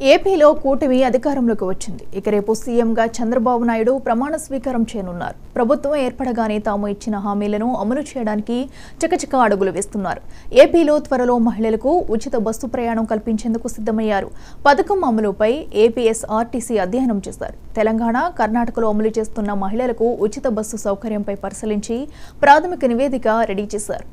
ఏపీలో కూటమి అధికారంలోకి వచ్చింది ఇక రేపు సీఎంగా చంద్రబాబు నాయుడు ప్రమాణ స్వీకారం చేయనున్నారు ప్రభుత్వం ఏర్పడగానే తాము ఇచ్చిన హామీలను అమలు చేయడానికి చకచక అడుగులు వేస్తున్నారు ఏపీలో త్వరలో మహిళలకు ఉచిత బస్సు ప్రయాణం కల్పించేందుకు సిద్ధమయ్యారు పథకం అమలుపై ఏపీఎస్ఆర్టీసీ అధ్యయనం చేశారు తెలంగాణ కర్ణాటకలో అమలు చేస్తున్న మహిళలకు ఉచిత బస్సు సౌకర్యంపై పరిశీలించి ప్రాథమిక నివేదిక రెడీ చేశారు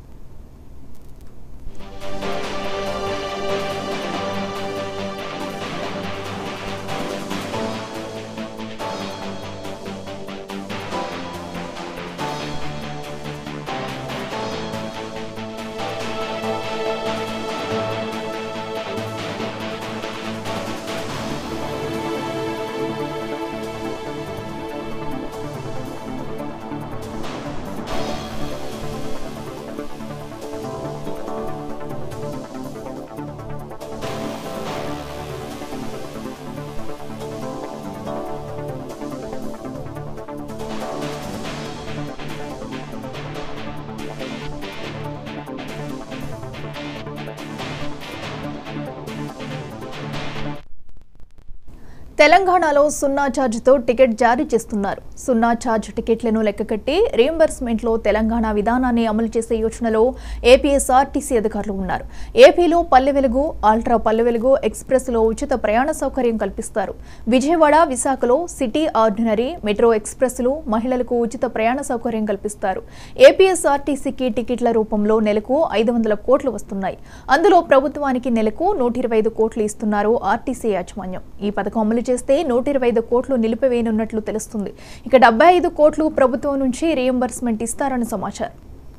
తెలంగాణలో సున్నా ఛార్జ్తో టికెట్ జారీ చేస్తున్నారు సున్నా ఛార్జ్ టికెట్లను లెక్కకట్టి రీయింబర్స్మెంట్లో తెలంగాణ విధానాన్ని అమలు చేసే యోచనలో ఏపీఎస్ఆర్టీసీ అధికారులు ఉన్నారు ఏపీలో పల్లె వెలుగు ఆల్ట్రా పల్లె వెలుగు ఎక్స్ప్రెస్లో ఉచిత ప్రయాణ సౌకర్యం కల్పిస్తారు విజయవాడ విశాఖలో సిటీ ఆర్డినరీ మెట్రో ఎక్స్ప్రెస్లు మహిళలకు ఉచిత ప్రయాణ సౌకర్యం కల్పిస్తారు ఏపీఎస్ఆర్టీసీకి టికెట్ల రూపంలో నెలకు ఐదు వందల కోట్లు వస్తున్నాయి అందులో ప్రభుత్వానికి నెలకు నూట ఇరవై ఐదు కోట్లు ఇస్తున్నారు ఆర్టీసీ యాజమాన్యం ఈ పథకం అమలు చేస్తే నూట ఇరవై ఐదు కోట్లు నిలిపివేయనున్నట్లు తెలుస్తుంది ఇక డెబ్బై ఐదు కోట్లు ప్రభుత్వం నుంచి రీయింబర్స్మెంట్ ఇస్తారని సమాచారం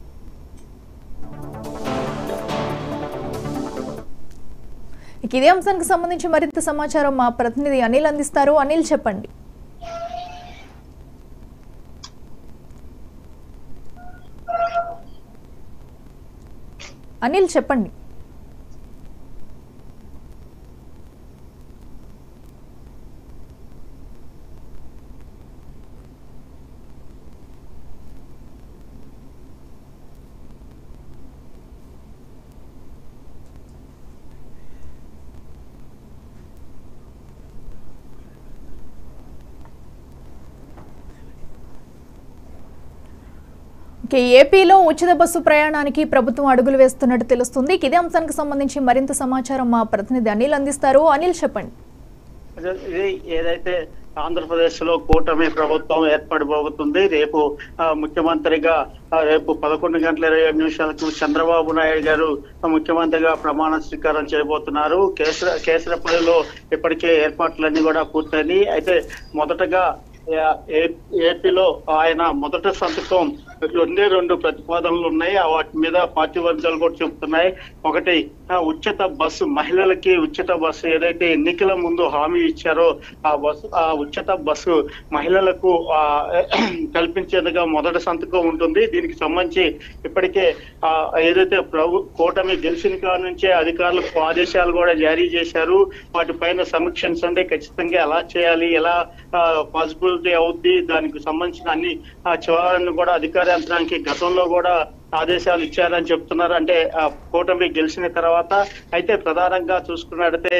ఇక ఇదే అంశానికి సంబంధించి మరింత సమాచారం మా ప్రతినిధి అనిల్ అందిస్తారు అనిల్ చెప్పండి అనిల్ చెప్పండి ఓకే, ఏపీలో ఉచిత బస్సు ప్రయాణానికి ప్రభుత్వం అడుగులు వేస్తున్నట్టు తెలుస్తుంది ఇక ఇదే అంశానికి సంబంధించి మరింత సమాచారం మా ప్రతినిధి అనిల్ అందిస్తారు అనిల్ చెప్పండి అదే ఇది ఏదైతే ఆంధ్రప్రదేశ్ లో కూటమి ప్రభుత్వం ఏర్పడబోతుంది రేపు ఆ, ముఖ్యమంత్రిగా ఆ, రేపు పదకొండు గంటల ఇరవై ఏడు నిమిషాలకు చంద్రబాబు నాయుడు గారు ఆ, ముఖ్యమంత్రిగా ప్రమాణ స్వీకారం చేయబోతున్నారు కేసర కేసరపల్లిలో ఇప్పటికే ఏర్పాట్లన్నీ కూడా పూర్తయినాయి అయితే మొదటగా ఆ, ఏ- ఏపీలో ఆయన మొదట సంతకం రెండే రెండు ప్రతిపాదనలు ఉన్నాయి ఆ వాటి మీద పార్టీ వర్గాలు కూడా చెబుతున్నాయి ఒకటి ఆ, ఉచిత బస్సు మహిళలకి ఉచిత బస్సు ఏదైతే ఎన్నికల ముందు హామీ ఇచ్చారో ఆ బస్సు ఆ ఉచిత బస్సు మహిళలకు ఆ, కల్పించేందుగా మొదటి సంతకం ఉంటుంది దీనికి సంబంధించి ఇప్పటికే ఆ, ఏదైతే ప్రభు కూటమి గెలిచిన కాడ నుంచే అధికారులకు ఆదేశాలు కూడా జారీ చేశారు వాటిపైన సమీక్షించండి ఖచ్చితంగా ఎలా చేయాలి ఎలా పాసిబిలిటీ అవుద్ది దానికి సంబంధించిన అన్ని ఆ, చివరನ್ನು కూడా అధికార యంత్రానికి గతంలో కూడా ఆదేశాలు ఇచ్చారని చెప్తున్నారు అంటే ఆ, కూటమి గెలిచిన తర్వాత అయితే ప్రధానంగా చూసుకున్నట్టయితే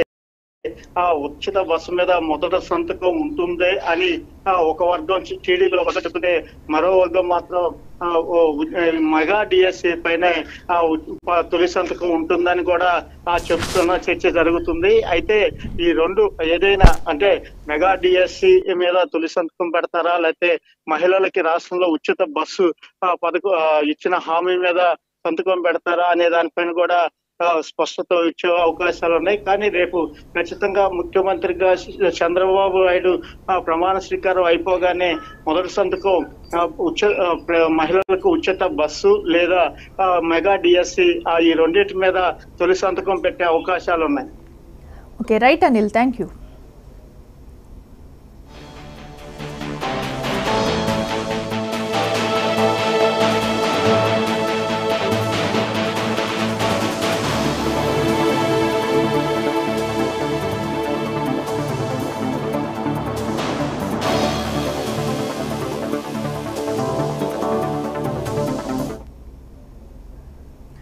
ఆ ఉచిత బస్సు మీద మొదట సంతకం ఉంటుంది అని ఆ, ఒక వర్గం టీడీపీలో ఒక చెప్తే మరో వర్గం మాత్రం ఆ, ఓ, ఆ, మెగా డిఎస్సి పైన ఆ, ఉ- ప- తొలి సంతకం ఉంటుందని కూడా ఆ చెప్తున్న చర్చ జరుగుతుంది అయితే ఈ రెండు ఏదైనా అంటే మెగా డిఎస్సి మీద తొలి సంతకం పెడతారా లేకపోతే మహిళలకి రాష్ట్రంలో ఉచిత బస్సు ఆ, పథకం ఆ, ఇచ్చిన హామీ మీద సంతకం పెడతారా అనే దానిపైన కూడా ఆ, స్పష్టత ఇచ్చే అవకాశాలు ఉన్నాయి కానీ రేపు ఖచ్చితంగా ముఖ్యమంత్రిగా చంద్రబాబు నాయుడు ఆ, ప్రమాణ స్వీకారం అయిపోగానే మొదటి సంతకం ఆ, ఉచ ఆ, ప్ర- మహిళలకు ఉచిత బస్సు లేదా ఆ, మెగా డిఎస్సి ఈ రెండింటి మీద తొలి సంతకం పెట్టే అవకాశాలు ఉన్నాయి okay right Anil thank you